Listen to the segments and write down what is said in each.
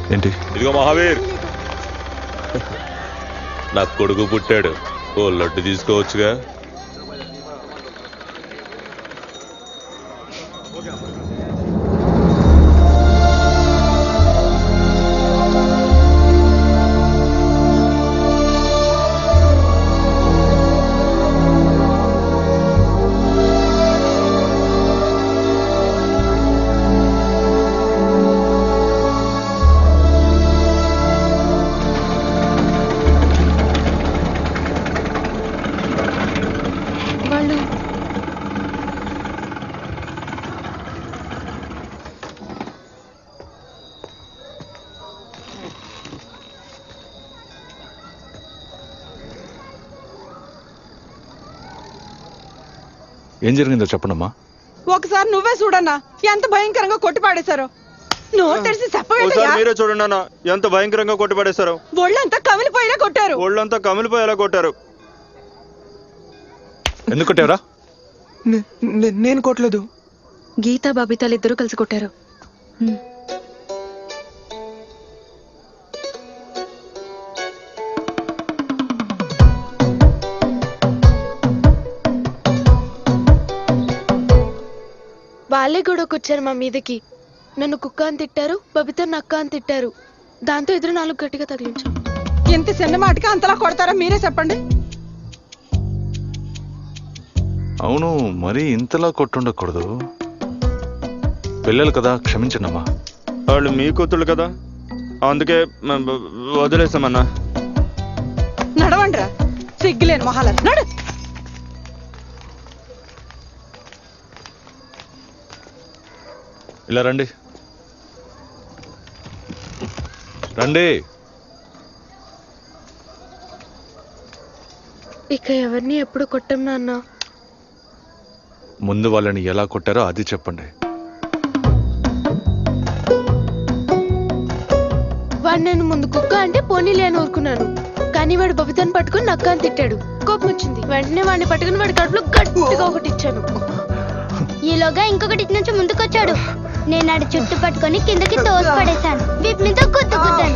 ఏంటి ఇదిగో మహావీర్ నా కొడుకు పుట్టాడు ఓ లడ్డు తీసుకోవచ్చుగా వాళ్ళు ఏం జరిగిందో చెప్పండమ్మా ఒకసారి నువ్వే చూడన్నా ఎంత భయంకరంగా కొట్టి పాడేశారో నోరు తెరిచి ఒకసారి చెప్పవేటయ్యా మీరే చూడండి అన్న ఎంత భయంకరంగా కొట్టిపడేశారు ఒళ్ళంతా కమిలిపోయినా కొట్టారు ఒళ్ళంతా కమిలిపోయేలా కొట్టారు ఎందుకు కొట్టావురా నే- నే- నేను కొట్టలేదు గీతా బాబితాలు ఇద్దరు కలిసి కొట్టారు హ్మ్. వాళ్ళే గొడవకు వచ్చారు మా మీదకి నన్ను కుక్క అని తిట్టారు బబిత నక్క అని తిట్టారు దాంతో ఎదురు నాలుగు గట్టిగా తగిలించాం ఇంత చిన్న మాటకి అంతలా కొడతారా మీరే చెప్పండి అవును మరీ ఇంతలా కొట్టుండకూడదు పిల్లలు కదా క్షమించండమ్మా వాళ్ళు మీ కూతుళ్ళు కదా అందుకే మ- వ- వదిలేసామన్నా నడవండ్రా సిగ్గులేని మొహాల నడు ఇలా రండి రండి ఇక ఎవరిని ఎప్పుడు కొట్టం నాన్న ముందు వాళ్ళని ఎలా కొట్టారో అది చెప్పండి వాడు నేను ముందు కుక్క అంటే పోనీలే అని ఊరుకున్నాను కానీ వాడు బబితను పట్టుకుని నక్క అని తిట్టాడు కోపం వచ్చింది వెంటనే వాడిని పట్టుకుని వాడి కడుపులో గట్టిగా ఒకటి ఇచ్చాను ఈలోగా ఇంకొకటి ఇటు నుంచి ముందుకొచ్చాడు నేను ఆడి చుట్టు పట్టుకొని కిందకి తోసి పడేశాను వీటి మీద గుద్దుకుతాను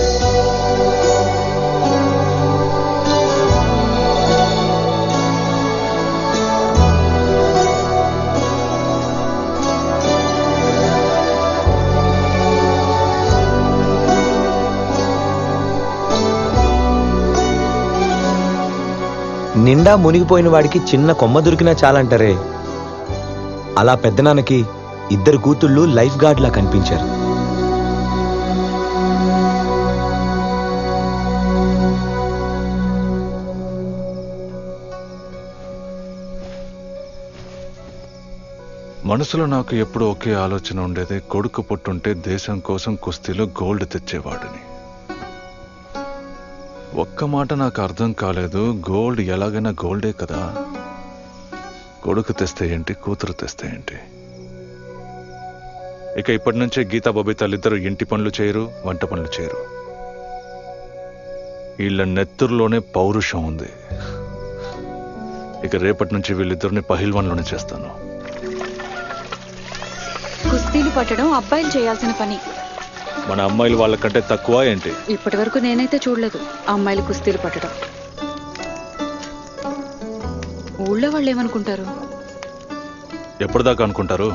నిండా మునిగిపోయిన వాడికి చిన్న కొమ్మ దొరికినా చాలంటారే అలా పెద్దనాన్నకి ఇద్దరు కూతుళ్ళు లైఫ్ గార్డ్ లా కనిపించారు మనసులో నాకు ఎప్పుడు ఒకే ఆలోచన ఉండేది కొడుకు పుట్టుంటే దేశం కోసం కుస్తీలో గోల్డ్ తెచ్చేవాడిని ఒక్క మాట నాకు అర్థం కాలేదు గోల్డ్ ఎలాగైనా గోల్డే కదా కొడుకు తెస్తే ఏంటి కూతురు తెస్తే ఏంటి ఇక ఇప్పటి నుంచే గీతా బబితాలిద్దరూ ఇంటి పనులు చేయరు వంట పనులు చేయరు వీళ్ళ నెత్తురులోనే పౌరుషం ఉంది ఇక రేపటి నుంచి వీళ్ళిద్దరిని పహిల్వాన్లోనే చేస్తాను కుస్తీలు పట్టడం అబ్బాయిలు చేయాల్సిన పని మన అమ్మాయిలు వాళ్ళకంటే తక్కువ ఏంటి ఇప్పటి వరకు నేనైతే చూడలేదు అమ్మాయిలు కుస్తీలు పట్టడం ఊళ్ళో వాళ్ళు ఏమనుకుంటారు ఎప్పటిదాకా అనుకుంటారు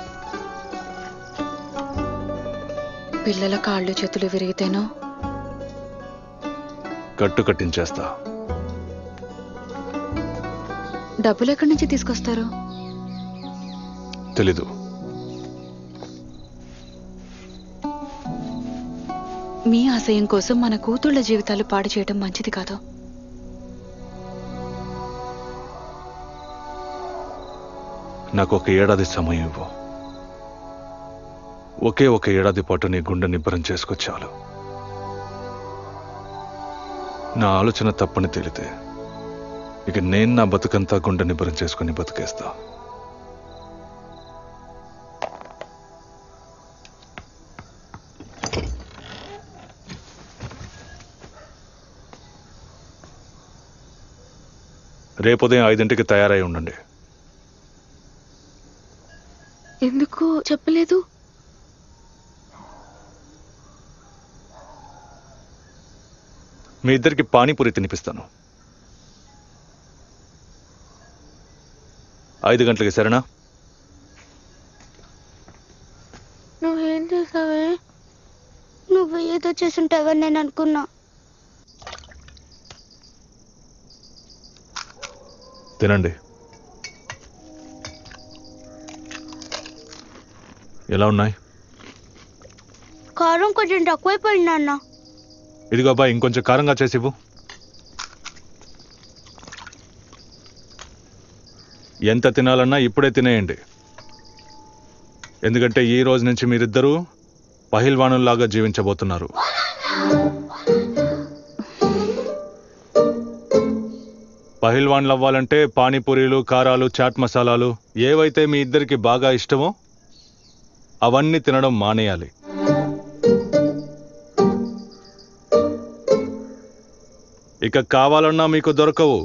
పిల్లల కాళ్ళు చేతులు విరిగితేనో కట్టు కట్టించేస్తా డబ్బులు ఎక్కడి నుంచి తీసుకొస్తారు తెలీదు మీ ఆశయం కోసం మన కూతుళ్ళ జీవితాలు పాడు చేయడం మంచిది కాదు నాకు ఒక ఏడాది సమయం ఇవ్వు ఒకే ఒక ఏడాది పాటు నీ గుండె నిబ్బరం చేసుకొచ్చాలు నా ఆలోచన తప్పని తెలితే ఇక నేను నా బతుకంతా గుండె నిబ్బరం చేసుకుని బతికేస్తా రేపు ఉదయం ఐదింటికి తయారై ఉండండి ఎందుకు చెప్పలేదు మీ ఇద్దరికి పానీపూరి తినిపిస్తాను ఐదు గంటలకి సరేనా నువ్వేం చేసావే నువ్వు ఏదో చేసుంటావని నేను అనుకున్నా తినండి ఎలా ఉన్నాయి కారం కొంచెం తక్కువైపోయింది నాన్న ఇదిగో అబ్బాయి ఇంకొంచెం కారంగా చేసి ఇవ్వు ఎంత తినాలన్నా ఇప్పుడే తినేయండి ఎందుకంటే ఈ రోజు నుంచి మీరిద్దరూ పహిల్వానుల్లాగా జీవించబోతున్నారు పహిల్వాన్లు అవ్వాలంటే పానీపూరీలు కారాలు చాట్ మసాలాలు ఏవైతే మీ ఇద్దరికి బాగా ఇష్టమో అవన్నీ తినడం మానేయాలి ఇక కావాలన్నా మీకు దొరకవు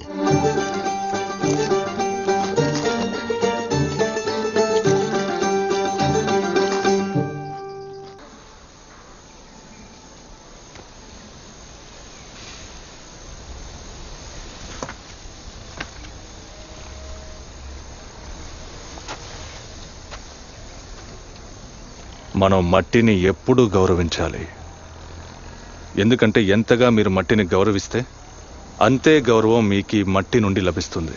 మనం మట్టిని ఎప్పుడూ గౌరవించాలి ఎందుకంటే ఎంతగా మీరు మట్టిని గౌరవిస్తే అంతే గౌరవం మీకు ఈ మట్టి నుండి లభిస్తుంది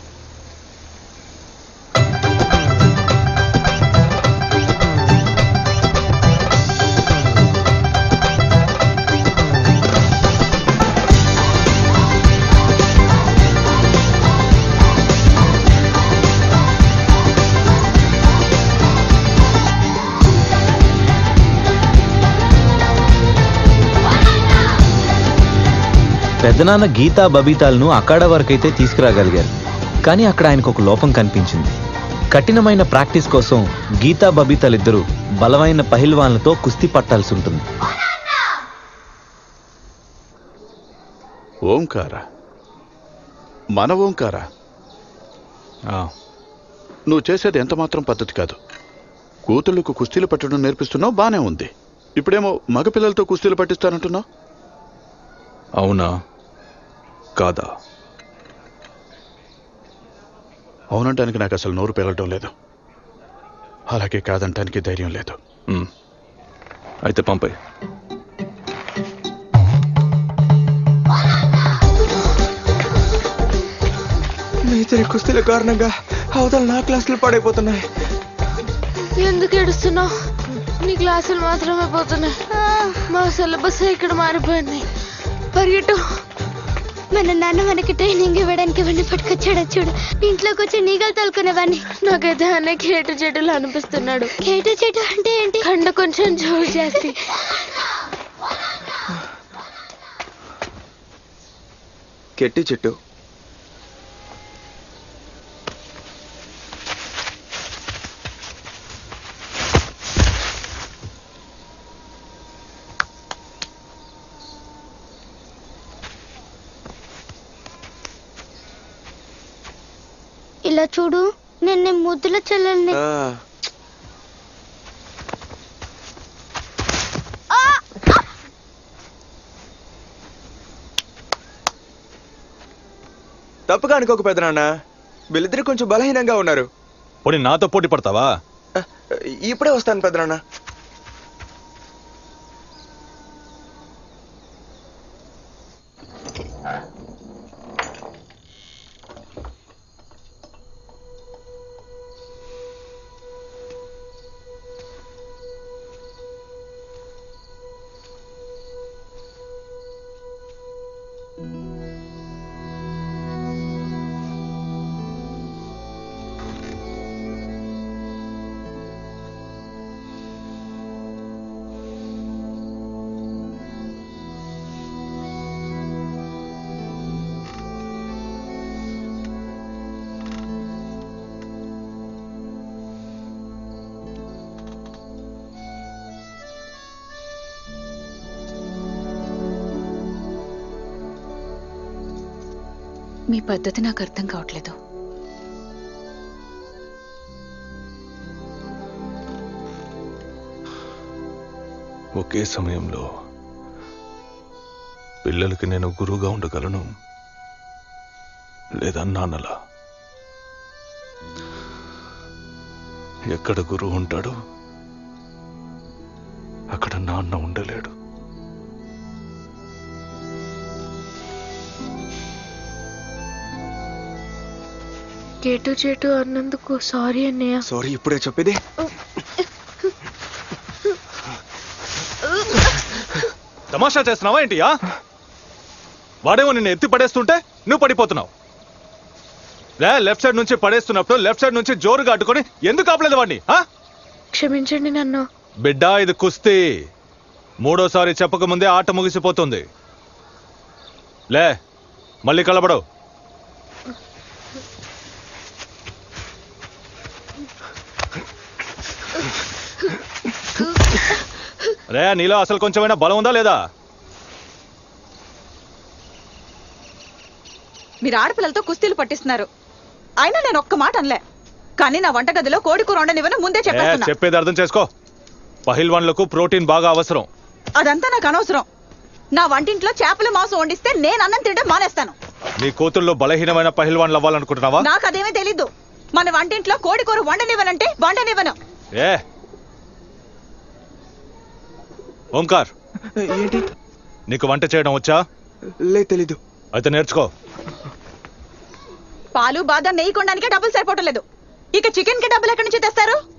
పెద్దనాన్న గీతా బబీతాలను అఖాడా వరకైతే తీసుకురాగలిగారు కానీ అక్కడ ఆయనకు ఒక లోపం కనిపించింది కఠినమైన ప్రాక్టీస్ కోసం గీతా బబీతాలిద్దరూ బలమైన పహిల్వాన్లతో కుస్తీ పట్టాల్సి ఉంటుంది ఓంకార మన ఓంకార ఆ, నువ్వు చేసేది ఎంత మాత్రం పద్ధతి కాదు కూతుళ్ళకు కుస్తీలు పట్టడం నేర్పిస్తున్నావు బానే ఉంది ఇప్పుడేమో మగపిల్లలతో కుస్తీలు పట్టిస్తానంటున్నావు అవునా కాదా అవునంటానికి నాకు అసలు నోరు పెరగడం లేదు అలాగే కాదంటానికి ధైర్యం లేదు ఉమ్. అయితే పంపై మీ ఇద్దరి కుస్తీల కారణంగా అవతల నా క్లాసులు పాడైపోతున్నాయి ఎందుకు ఏడుస్తున్నావు నీ క్లాసులు మాత్రమే పోతున్నాయి మా సిలబస్ ఇక్కడ మారిపోయింది పరిగెట్టు మన నాన్న మనకి ట్రైనింగ్ ఇవ్వడానికి ఇవన్నీ పట్టుకొచ్చాడు చూడు ఇంట్లోకి వచ్చి నీగలు తోలుకునేవాడిని నాకైతే అనే కేటు చెట్టులు అనిపిస్తున్నాడు కేటు చెట్టు అంటే ఏంటి కండ కొంచెం జోరు చేసి కెట్టి చెట్టు ఇలా చూడు నేను నీ ముద్దుల చెల్లెల్ని ఆ, తప్పుగా అనుకోకు పెదనాన్న వీళ్ళిద్దరు కొంచెం బలహీనంగా ఉన్నారు పోనీ నాతో పోటీ పడతావా ఆ, ఇప్పుడే వస్తాను పెదనాన్న మీ పద్ధతి నాకు అర్థం కావట్లేదు ఒకే సమయంలో పిల్లలకి నేను గురువుగా ఉండగలను లేదా నాన్నలా ఎక్కడ గురువు ఉంటాడో అక్కడ నాన్న ఉండలేడు చేటు చేటు అన్నందుకు సారీ అన్నయ్య సారీ ఇప్పుడే చెప్పేది తమాషా చేస్తున్నావా ఏంటియా వాడేమో నిన్ను ఎత్తి పడేస్తుంటే నువ్వు పడిపోతున్నావు లే లెఫ్ట్ సైడ్ నుంచి పడేస్తున్నప్పుడు లెఫ్ట్ సైడ్ నుంచి జోరుగా అడ్డుకొని ఎందుకు ఆపలేదు వాడిని ఆ? క్షమించండి నన్ను బిడ్డ ఇది కుస్తీ మూడోసారి చెప్పకముందే ఆట ముగిసిపోతుంది లే మళ్ళీ కలబడవు రే నీలో అసలు కొంచెమైనా బలం ఉందా లేదా మీరు ఆడపిల్లలతో కుస్తీలు పట్టిస్తున్నారు అయినా నేను ఒక్క మాట అనలే కానీ నా వంటగదిలో కోడి కూర వండనివ్వను ముందే ఏ, చెప్పేస్తున్నా చెప్పేది అర్థం చేసుకో పహిల్వాన్లకు ప్రోటీన్ బాగా అవసరం అదంతా నాకు అనవసరం నా వంటింట్లో చేపల మాంసం వండిస్తే నేను అన్నం తింటే మానేస్తాను నీ కూతుర్లో బలహీనమైన పహిల్వాన్లు అవ్వాలనుకుంటున్నావా నాకు అదేమీ తెలీదు మన వంటింట్లో కోడి కూర వండనివ్వనంటే వండనివ్వను ఏ ఓంకార్ ఏంటి నీకు వంట చేయడం వచ్చా లే తెలీదు అయితే నేర్చుకో పాలు బాదం నెయ్యి కొనడానికే డబ్బులు సరిపోవట్లేదు ఇక చికెన్ కి డబ్బులు ఎక్కడి నుంచి తెస్తారు